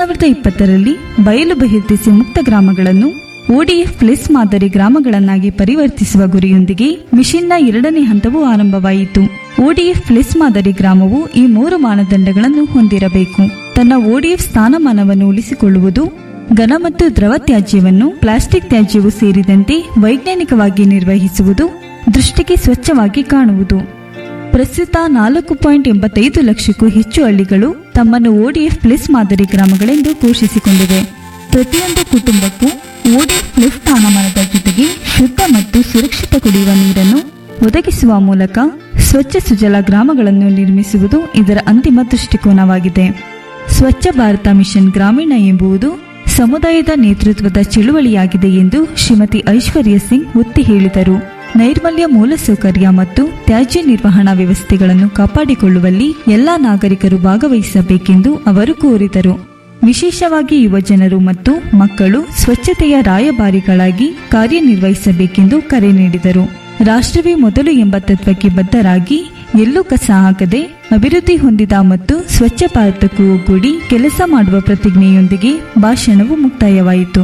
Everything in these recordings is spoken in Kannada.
ಸಾವಿರದ ಇಪ್ಪತ್ತರಲ್ಲಿ ಬಯಲು ಬಹಿರ್ದೆಸೆ ಮುಕ್ತ ಗ್ರಾಮಗಳನ್ನು ಒಡಿಎಫ್ ಪ್ಲಸ್ ಮಾದರಿ ಗ್ರಾಮಗಳನ್ನಾಗಿ ಪರಿವರ್ತಿಸುವ ಗುರಿಯೊಂದಿಗೆ ಮಿಷನ್ನ ಎರಡನೇ ಹಂತವು ಆರಂಭವಾಯಿತು ಒಡಿಎಫ್ ಪ್ಲಸ್ ಮಾದರಿ ಗ್ರಾಮವು ಈ ಮೂರು ಮಾನದಂಡಗಳನ್ನು ಹೊಂದಿರಬೇಕು ತನ್ನ ಒಡಿಎಫ್ ಸ್ಥಾನಮಾನವನ್ನು ಉಳಿಸಿಕೊಳ್ಳುವುದು ಘನ ಮತ್ತು ದ್ರವ ತ್ಯಾಜ್ಯವನ್ನು ಪ್ಲಾಸ್ಟಿಕ್ ತ್ಯಾಜ್ಯವು ಸೇರಿದಂತೆ ವೈಜ್ಞಾನಿಕವಾಗಿ ನಿರ್ವಹಿಸುವುದು ದೃಷ್ಟಿಗೆ ಸ್ವಚ್ಛವಾಗಿ ಕಾಣುವುದು ಪ್ರಸ್ತುತ ನಾಲ್ಕು ಪಾಯಿಂಟ್ ಎಂಬತ್ತೈದು ಲಕ್ಷಕ್ಕೂ ಹೆಚ್ಚು ಹಳ್ಳಿಗಳು ತಮ್ಮನ್ನು ಒಡಿಎಫ್ ಪ್ಲಸ್ ಮಾದರಿ ಗ್ರಾಮಗಳೆಂದು ಘೋಷಿಸಿಕೊಂಡಿವೆ ಪ್ರತಿಯೊಂದು ಕುಟುಂಬಕ್ಕೂ ಒಡಿಎಫ್ ಪ್ಲಸ್ ಸ್ಥಾನಮಾನದ ಜೊತೆಗೆ ಶುದ್ಧ ಮತ್ತು ಸುರಕ್ಷಿತ ಕುಡಿಯುವ ನೀರನ್ನು ಒದಗಿಸುವ ಮೂಲಕ ಸ್ವಚ್ಛ ಸುಜಲ ಗ್ರಾಮಗಳನ್ನು ನಿರ್ಮಿಸುವುದು ಇದರ ಅಂತಿಮ ದೃಷ್ಟಿಕೋನವಾಗಿದೆ ಸ್ವಚ್ಛ ಭಾರತ ಮಿಷನ್ ಗ್ರಾಮೀಣ ಎಂಬುದು ಸಮುದಾಯದ ನೇತೃತ್ವದ ಚಳುವಳಿಯಾಗಿದೆ ಎಂದು ಶ್ರೀಮತಿ ಐಶ್ವರ್ಯ ಸಿಂಗ್ ಒತ್ತಿ ಹೇಳಿದರು ನೈರ್ಮಲ್ಯ ಮೂಲಸೌಕರ್ಯ ಮತ್ತು ತ್ಯಾಜ್ಯ ನಿರ್ವಹಣಾ ವ್ಯವಸ್ಥೆಗಳನ್ನು ಕಾಪಾಡಿಕೊಳ್ಳುವಲ್ಲಿ ಎಲ್ಲಾ ನಾಗರಿಕರು ಭಾಗವಹಿಸಬೇಕೆಂದು ಅವರು ಕೋರಿದರು ವಿಶೇಷವಾಗಿ ಯುವಜನರು ಮತ್ತು ಮಕ್ಕಳು ಸ್ವಚ್ಛತೆಯ ರಾಯಭಾರಿಗಳಾಗಿ ಕಾರ್ಯನಿರ್ವಹಿಸಬೇಕೆಂದು ಕರೆ ನೀಡಿದರು ರಾಷ್ಟ್ರವೇ ಮೊದಲು ಎಂಬ ತತ್ವಕ್ಕೆ ಬದ್ಧರಾಗಿ ಎಲ್ಲೂ ಕಸ ಹಾಕದೆ ಅಭಿವೃದ್ಧಿ ಹೊಂದಿದ ಮತ್ತು ಸ್ವಚ್ಛ ಭಾರತಕ್ಕೂ ಒಗ್ಗೂಡಿ ಕೆಲಸ ಮಾಡುವ ಪ್ರತಿಜ್ಞೆಯೊಂದಿಗೆ ಭಾಷಣವು ಮುಕ್ತಾಯವಾಯಿತು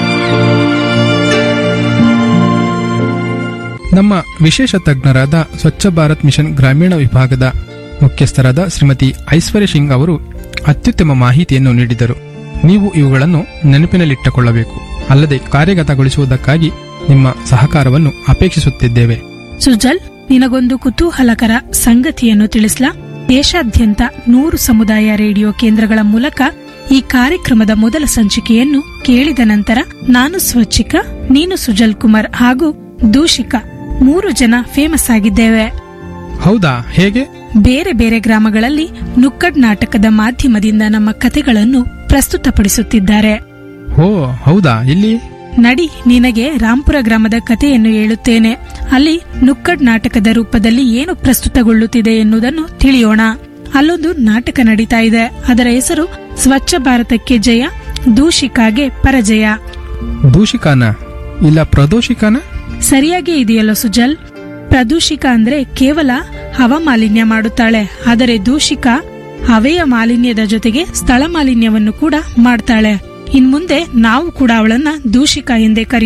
ನಮ್ಮ ವಿಶೇಷ ತಜ್ಞರಾದ ಸ್ವಚ್ಛ ಭಾರತ್ ಮಿಷನ್ ಗ್ರಾಮೀಣ ವಿಭಾಗದ ಮುಖ್ಯಸ್ಥರಾದ ಶ್ರೀಮತಿ ಐಶ್ವರ್ಯ ಸಿಂಗ್ ಅವರು ಅತ್ಯುತ್ತಮ ಮಾಹಿತಿಯನ್ನು ನೀಡಿದರು ನೀವು ಇವುಗಳನ್ನು ನೆನಪಿನಲ್ಲಿಟ್ಟುಕೊಳ್ಳಬೇಕು ಅಲ್ಲದೆ ಕಾರ್ಯಗತಗೊಳಿಸುವುದಕ್ಕಾಗಿ ನಿಮ್ಮ ಸಹಕಾರವನ್ನು ಅಪೇಕ್ಷಿಸುತ್ತಿದ್ದೇವೆ ಸುಜಲ್ ನಿನಗೊಂದು ಕುತೂಹಲಕರ ಸಂಗತಿಯನ್ನು ತಿಳಿಸ್ಲಾ ದೇಶಾದ್ಯಂತ ನೂರು ಸಮುದಾಯ ರೇಡಿಯೋ ಕೇಂದ್ರಗಳ ಮೂಲಕ ಈ ಕಾರ್ಯಕ್ರಮದ ಮೊದಲ ಸಂಚಿಕೆಯನ್ನು ಕೇಳಿದ ನಂತರ ನಾನು ಸ್ವಚ್ಛಿಕ ನೀನು ಸುಜಲ್ ಕುಮಾರ್ ಹಾಗೂ ದೂಷಿಕ ಮೂರು ಜನ ಫೇಮಸ್ ಆಗಿದ್ದೇವೆ ಹೌದಾ ಹೇಗೆ ಬೇರೆ ಬೇರೆ ಗ್ರಾಮಗಳಲ್ಲಿ ನುಕ್ಕಡ್ ನಾಟಕದ ಮಾಧ್ಯಮದಿಂದ ನಮ್ಮ ಕಥೆಗಳನ್ನು ಪ್ರಸ್ತುತಪಡಿಸುತ್ತಿದ್ದಾರೆ ಓ ಹೌದಾ ಇಲ್ಲಿ ನಡಿ ನಿನಗೆ ರಾಂಪುರ ಗ್ರಾಮದ ಕಥೆಯನ್ನು ಹೇಳುತ್ತೇನೆ ಅಲ್ಲಿ ನುಕ್ಕಡ್ ನಾಟಕದ ರೂಪದಲ್ಲಿ ಏನು ಪ್ರಸ್ತುತಗೊಳ್ಳುತ್ತಿದೆ ಎನ್ನುವುದನ್ನು ತಿಳಿಯೋಣ ಅಲ್ಲೊಂದು ನಾಟಕ ನಡೀತಾ ಇದೆ ಅದರ ಹೆಸರು ಸ್ವಚ್ಛ ಭಾರತಕ್ಕೆ ಜಯ ದೂಷಿಕಾಗೆ ಪರಜಯ ದೂಷಿಕಾನ ಇಲ್ಲ ಪ್ರದೋಷಿಕಾನ ಸರಿಯಾಗಿ ಇದೆಯಲ್ಲ ಸುಜಲ್ ಪ್ರದೂಷಿಕ ಅಂದ್ರೆ ಕೇವಲ ಹವಾಮಾಲಿನ್ಯ ಮಾಡುತ್ತಾಳೆ ಆದರೆ ದೂಷಿಕ ಹವೆಯ ಮಾಲಿನ್ಯದ ಜೊತೆಗೆ ಸ್ಥಳ ಮಾಲಿನ್ಯವನ್ನು ಕೂಡ ಮಾಡ್ತಾಳೆ ಇನ್ಮುಂದೆ ನಾವು ಕೂಡ ಅವಳನ್ನ ದೂಷಿಕ ಎಂದೇ ಕರೆಯುತ್ತೇವೆ